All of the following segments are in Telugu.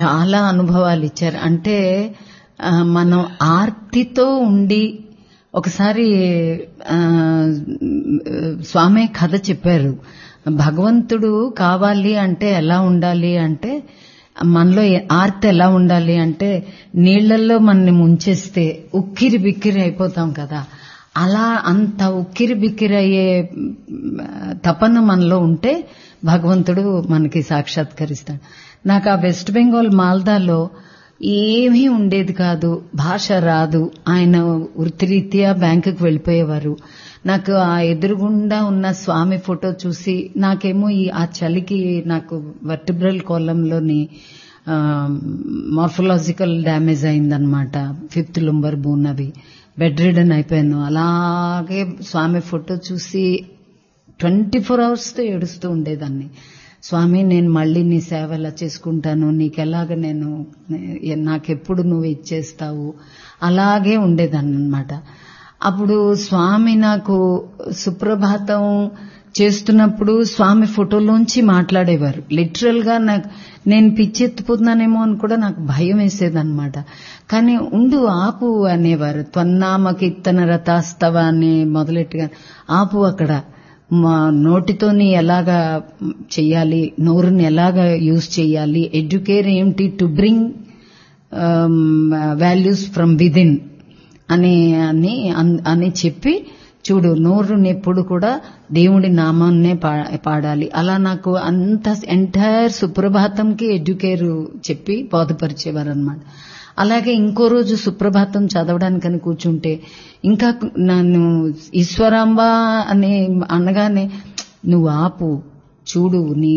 చాలా అనుభవాలు ఇచ్చారు అంటే ఆ, మనం ఆర్తితో ఉండి ఒకసారి ఆ, స్వామి కథ చెప్పారు భగవంతుడు కావాలి అంటే ఎలా ఉండాలి అంటే మనలో ఏ- ఆర్తి ఎలా ఉండాలి అంటే నీళ్లలో మనని ముంచేస్తే ఉక్కిరి బిక్కిరి అయిపోతాం కదా అలా అంత ఉక్కిరి బిక్కిరి అయ్యే మ్, తపన మనలో ఉంటే భగవంతుడు మనకి సాక్షాత్కరిస్తాడు నాకు ఆ వెస్ట్ బెంగాల్ మాల్దాలో ఏమీ ఉండేది కాదు భాష రాదు ఆయన వృత్తిరీత్యా బ్యాంకుకి వెళ్ళిపోయేవారు నాకు ఆ ఎదురుగుండా ఉన్న స్వామి ఫోటో చూసి నాకేమో ఈ ఆ చలికి నాకు వర్టిబ్రల్ కోలంలోని మార్ఫలాజికల్ డ్యామేజ్ అయిందనమాట ఫిఫ్త్ లుంబర్ బోన్ అవి బెడ్ రిడన్ అయిపోయాను అలాగే స్వామి ఫోటో చూసి ట్వంటీ ఫోర్ అవర్స్ ఏడుస్తూ ఉండేదాన్ని స్వామి నేను మళ్ళీ నీ సేవ ఎలా చేసుకుంటాను నీకెలాగ నేను నే- నాకెప్పుడు నువ్వు ఇచ్చేస్తావు అలాగే ఉండేదాన్ని అనమాట అప్పుడు స్వామి నాకు సుప్రభాతం చేస్తున్నప్పుడు స్వామి ఫోటోలోంచి మాట్లాడేవారు లిటరల్ గా నాకు నేను పిచ్చెత్తిపోతున్నానేమో అని కూడా నాకు భయం వేసేదన్నమాట కానీ ఉండు ఆపు అనేవారు త్వన్నామ కీర్తన రథాస్తవ అని మొదలెట్టుగా ఆపు అక్కడ మా నోటితోని ఎలాగా చెయ్యాలి నోరుని ఎలాగా యూజ్ చేయాలి ఎడ్యుకేర్ ఏంటి to bring values from within అని అని అన్- అని చెప్పి చూడు నోరుని ఎప్పుడు కూడా దేవుడి నామాన్నే పా- పాడాలి అలా నాకు అంత ఎంటైర్ సుప్రభాతంకి ఎడ్యుకేర్ చెప్పి బోధపరిచేవారు అనమాట అలాగే ఇంకో రోజు సుప్రభాతం చదవడానికని కూర్చుంటే ఇంకా నన్ను ఈశ్వరాంబ అని అనగానే నువ్వు ఆపు చూడు నీ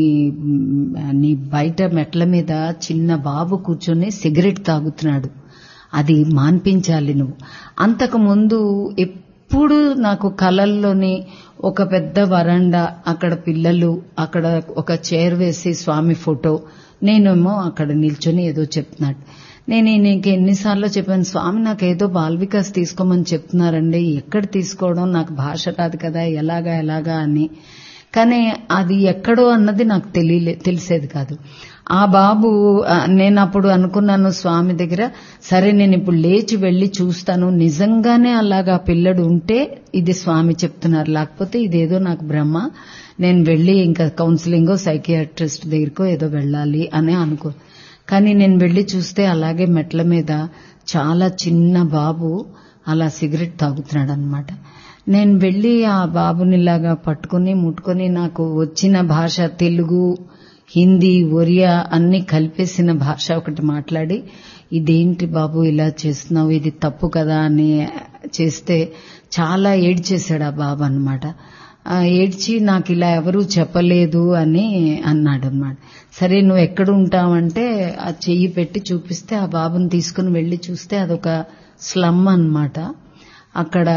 నీ బయట మెట్ల మీద చిన్న బాబు కూర్చొని సిగరెట్ తాగుతున్నాడు అది మాన్పించాలి నువ్వు అంతకు ముందు ఎప్పుడు నాకు కలల్లోని ఒక పెద్ద వరండా అక్కడ పిల్లలు అక్కడ ఒక చైర్ వేసి స్వామి ఫోటో నేనేమో అక్కడ నిల్చొని ఏదో చెప్తున్నాడు నేను నీకు ఎన్నిసార్లు చెప్పాను స్వామి నాకు ఏదో బాల్ వికాస్ తీసుకోమని చెప్తున్నారండి ఎక్కడ తీసుకోవడం నాకు భాష రాదు కదా ఎలాగా ఎలాగా అని కానీ అది ఎక్కడో అన్నది నాకు తెలియలే తెలిసేది కాదు ఆ బాబు ఆ, నేను అప్పుడు అనుకున్నాను స్వామి దగ్గర సరే నేను ఇప్పుడు లేచి వెళ్లి చూస్తాను నిజంగానే అలాగా పిల్లడు ఉంటే ఇది స్వామి చెప్తున్నారు లేకపోతే ఇదేదో నాకు బ్రహ్మ నేను వెళ్లి ఇంకా కౌన్సిలింగో సైకియాట్రిస్ట్ దగ్గరకో ఏదో వెళ్ళాలి అని అనుకో కానీ నేను వెళ్లి చూస్తే అలాగే మెట్ల మీద చాలా చిన్న బాబు అలా సిగరెట్ తాగుతున్నాడు అనమాట నేను వెళ్లి ఆ బాబునిలాగా పట్టుకుని ముట్టుకొని నాకు వచ్చిన భాష తెలుగు హిందీ ఒరియా అన్ని కలిపేసిన భాష ఒకటి మాట్లాడి ఇదేంటి బాబు ఇలా చేస్తున్నావు ఇది తప్పు కదా అని చేస్తే చాలా ఏడ్చేశాడు ఆ బాబు అనమాట ఏడ్చి నాకు ఇలా ఎవరూ చెప్పలేదు అని అన్నాడు అనమాట సరే నువ్వు ఎక్కడ ఉంటావంటే ఆ చెయ్యి పెట్టి చూపిస్తే ఆ బాబుని తీసుకుని వెళ్లి చూస్తే అదొక స్లమ్ అన్నమాట అక్కడ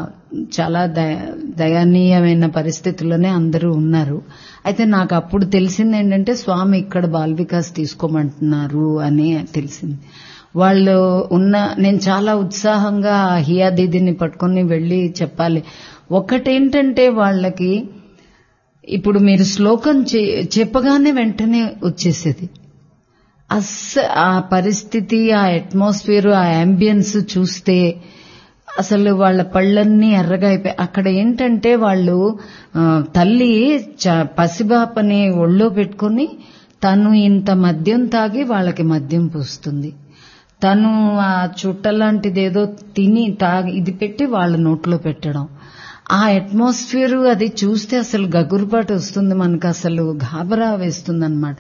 చాలా దయ- దయనీయమైన పరిస్థితుల్లోనే అందరూ ఉన్నారు అయితే నాకు అప్పుడు తెలిసింది ఏంటంటే స్వామి ఇక్కడ బాల్ వికాస్ తీసుకోమంటున్నారు అని తెలిసింది వాళ్ళు ఉన్న నేను చాలా ఉత్సాహంగా ఆ హియా దీదిని పట్టుకొని వెళ్లి చెప్పాలి ఒకటేంటంటే వాళ్ళకి ఇప్పుడు మీరు శ్లోకం చె- చెప్పగానే వెంటనే వచ్చేసేది అస్ ఆ పరిస్థితి ఆ అట్మాస్ఫియర్ ఆ అంబియన్స్ చూస్తే అసలు వాళ్ళ పళ్ళన్నీ ఎర్రగా అయిపోయి అక్కడ ఏంటంటే వాళ్ళు ఆ, తల్లి చ- పసిబాపని ఒళ్ళో పెట్టుకుని తను ఇంత మద్యం తాగి వాళ్ళకి మద్యం పూస్తుంది తను ఆ చుట్టలాంటిది ఏదో తిని తాగి ఇది పెట్టి వాళ్ళ నోట్లో పెట్టడం ఆ అట్మాస్ఫియర్ అది చూస్తే అసలు గగురుపాటు వస్తుంది మనకు అసలు గాబరా వేస్తుంది అనమాట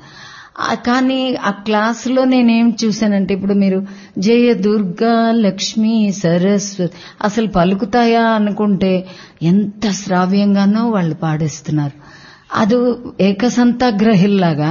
కానీ ఆ క్లాసులో నేనేం చూశానంటే ఇప్పుడు మీరు జయ దుర్గా లక్ష్మి సరస్వతి అసలు పలుకుతాయా అనుకుంటే ఎంత శ్రావ్యంగానో వాళ్ళు పాడేస్తున్నారు అది ఏకసంతాగ్రహిల్లాగా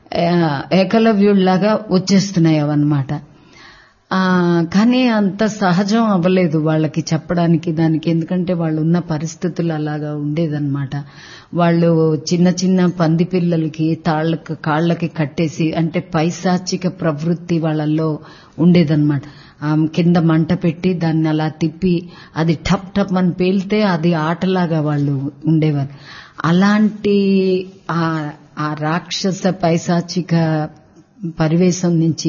ఏకలవ్యుల్లాగా వచ్చేస్తున్నాయి అవన్నమాట ఆ, కానీ అంత సహజం అవ్వలేదు వాళ్ళకి చెప్పడానికి దానికి ఎందుకంటే వాళ్ళు ఉన్న పరిస్థితులు అలాగా ఉండేదన్నమాట వాళ్ళు చిన్న చిన్న పంది పిల్లలకి తాళ్ళకి కాళ్ళకి కట్టేసి అంటే పైశాచిక ప్రవృత్తి వాళ్ళల్లో ఉండేదన్నమాట ఆ, కింద మంట పెట్టి దాన్ని అలా తిప్పి అది టప్ టప్ అని పేలితే అది ఆటలాగా వాళ్ళు ఉండేవారు అలాంటి ఆ ఆ రాక్షస పైశాచిక పరివేశం నుంచి